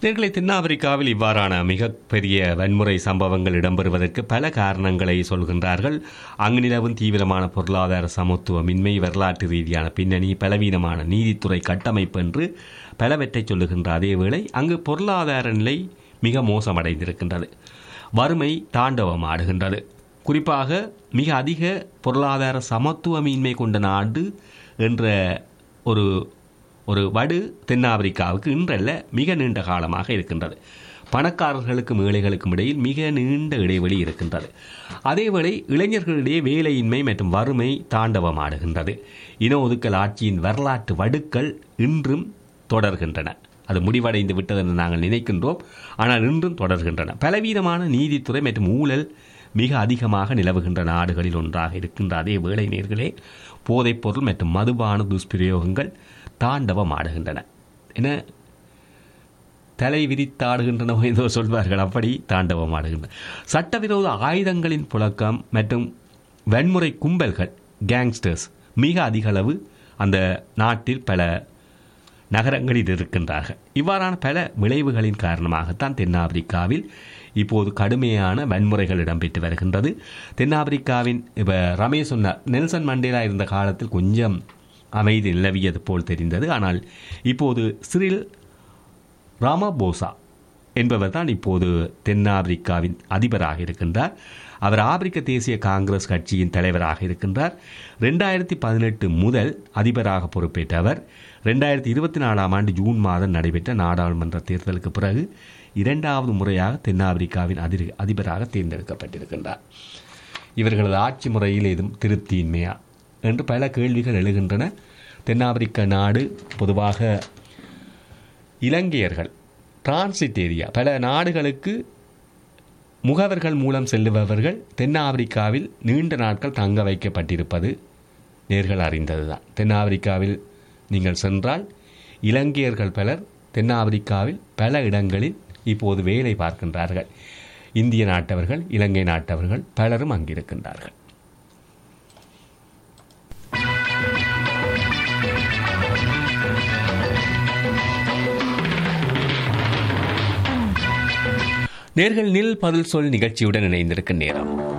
நேர்களை தென்னாப்பிரிக்காவில் இவ்வாறான மிகப்பெரிய வன்முறை சம்பவங்கள் இடம்பெறுவதற்கு பல காரணங்களை சொல்கின்றார்கள் அங்கு நிலவும் தீவிரமான பொருளாதார சமத்துவமின்மை வரலாற்று ரீதியான பின்னணி பலவீனமான நீதித்துறை கட்டமைப்பு என்று பலவற்றை சொல்லுகின்ற அதேவேளை அங்கு பொருளாதார நிலை மிக மோசமடைந்திருக்கின்றது வறுமை தாண்டவம் ஆடுகின்றது குறிப்பாக மிக அதிக பொருளாதார சமத்துவமின்மை கொண்ட நாடு என்ற ஒரு ஒரு வடு தென்னாப்பிரிக்காவுக்கு இன்றல்ல மிக நீண்ட காலமாக இருக்கின்றது பணக்காரர்களுக்கும் ஏழைகளுக்கும் இடையில் மிக நீண்ட இடைவெளி இருக்கின்றது அதேவேளை இளைஞர்களிடையே வேலையின்மை மற்றும் வறுமை தாண்டவமாடுகின்றது இன ஒதுக்கல் ஆட்சியின் வரலாற்று வடுக்கள் இன்றும் தொடர்கின்றன அது முடிவடைந்து விட்டது என்று நாங்கள் நினைக்கின்றோம் ஆனால் இன்றும் தொடர்கின்றன பலவீனமான நீதித்துறை மற்றும் ஊழல் மிக அதிகமாக நிலவுகின்ற நாடுகளில் ஒன்றாக இருக்கின்ற அதே வேளை நேர்களே போதைப்பொருள் மற்றும் மதுபான துஷ்பிரயோகங்கள் தாண்டவம் ஆடுகின்றன என தலை விரித்தாடுகின்றன ஏதோ சொல்வார்கள் அப்படி தாண்டவம் ஆடுகின்றன சட்டவிரோத ஆயுதங்களின் புழக்கம் மற்றும் வன்முறை கும்பல்கள் கேங்ஸ்டர்ஸ் மிக அதிக அளவு அந்த நாட்டில் பல நகரங்களில் இருக்கின்றார்கள் இவ்வாறான பல விளைவுகளின் காரணமாகத்தான் தென்னாப்பிரிக்காவில் இப்போது கடுமையான வன்முறைகள் இடம்பெற்று வருகின்றது தென்னாப்பிரிக்காவின் இப்போ ரமேஷ் சொன்னார் நெல்சன் மண்டேலா இருந்த காலத்தில் கொஞ்சம் அமைதி நிலவியது போல் தெரிந்தது ஆனால் இப்போது சிறில் ராமபோசா என்பவர் தான் இப்போது தென்னாப்பிரிக்காவின் அதிபராக இருக்கின்றார் அவர் ஆப்பிரிக்க தேசிய காங்கிரஸ் கட்சியின் தலைவராக இருக்கின்றார் ரெண்டாயிரத்தி பதினெட்டு முதல் அதிபராக பொறுப்பேற்ற அவர் ரெண்டாயிரத்தி இருபத்தி நாலாம் ஆண்டு ஜூன் மாதம் நடைபெற்ற நாடாளுமன்ற தேர்தலுக்கு பிறகு இரண்டாவது முறையாக தென்னாப்பிரிக்காவின் அதிர் அதிபராக தேர்ந்தெடுக்கப்பட்டிருக்கின்றார் இவர்களது ஆட்சி முறையில் ஏதும் திருப்தியின்மையா என்று பல கேள்விகள் எழுகின்றன தென்னாப்பிரிக்க நாடு பொதுவாக இலங்கையர்கள் டிரான்சிட் ஏரியா பல நாடுகளுக்கு முகவர்கள் மூலம் செல்லுபவர்கள் தென்னாப்பிரிக்காவில் நீண்ட நாட்கள் தங்க வைக்கப்பட்டிருப்பது நேர்கள் அறிந்ததுதான் தென்னாப்பிரிக்காவில் நீங்கள் சென்றால் இலங்கையர்கள் பலர் தென்னாப்பிரிக்காவில் பல இடங்களில் இப்போது வேலை பார்க்கின்றார்கள் இந்திய நாட்டவர்கள் இலங்கை நாட்டவர்கள் பலரும் அங்கிருக்கின்றார்கள் நேர்கள் நில் பதில் சொல் நிகழ்ச்சியுடன் இணைந்திருக்கும் நேரம்